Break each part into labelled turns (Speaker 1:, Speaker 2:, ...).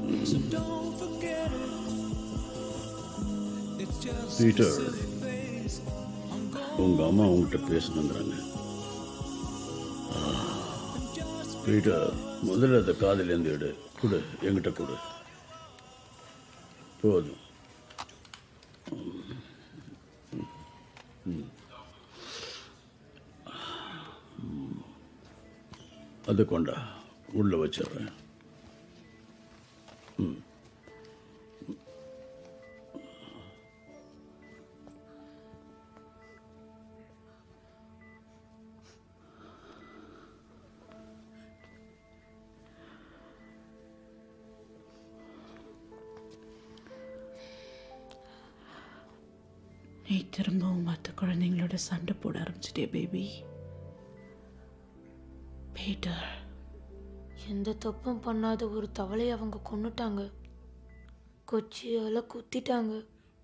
Speaker 1: Peter உங்க அம்மா உங்ககிட்ட பேசணுங்கிறாங்க ஆ. பீட்டர் முதல்ல அதை காதிலேருந்து எடு கொடு என்கிட்ட கொடு போதும் ம். ம். அது கொண்டா உள்ள வச்சிடுறேன் ம்
Speaker 2: நீ திரும்பவும் மற்ற குழந்தைங்களோட சண்டை போட ஆரம்பிச்சிட்டே பேபி பீட்டர்
Speaker 3: எந்த தப்பும் பண்ணாத ஒரு தவளையை அவங்க கொன்னுட்டாங்க கொச்சியால குத்திட்டாங்க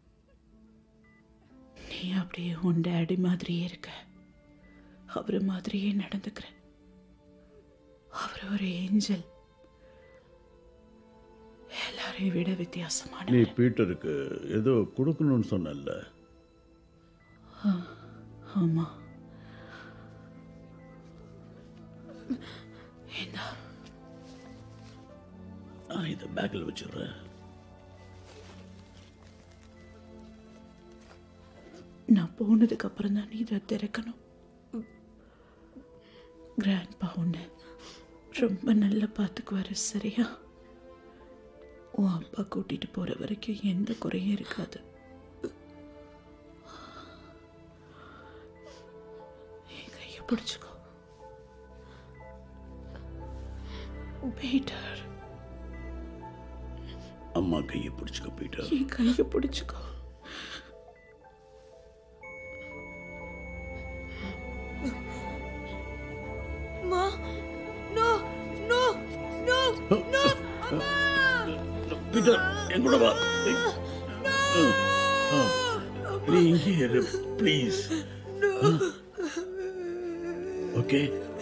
Speaker 2: நீ அப்படியே உன் டேடி மாதிரியே இருக்க அவர் மாதிரியே நடந்துக்கிற அவர் ஒரு ஏஞ்சல் எல்லாரையும் விட வித்தியாசமான
Speaker 1: நீ பீட்டருக்கு ஏதோ கொடுக்கணும்னு சொன்னல்ல
Speaker 2: ஆமா இந்தா
Speaker 1: நான் இதை பேக்கில் வச்சிடுறேன்
Speaker 2: நான் போனதுக்கு அப்புறம் தான் நீ இதை திறக்கணும் கிராண்ட்பா உன்னை ரொம்ப நல்லா பார்த்துக்குவாரு சரியா உன் அப்பா கூட்டிட்டு போற வரைக்கும் எந்த குறையும் இருக்காது என் கையை பிடிச்சுக்கோ பீட்டர்
Speaker 1: அம்மா கையை பிடிச்சிக்க பீட்டர்
Speaker 2: என் கையை பிடிச்சுக்கோ
Speaker 3: மா no no no no
Speaker 1: Peter என் கூட வா ஆ. நீ இங்கே இரு ப்ளீஸ் ஓகே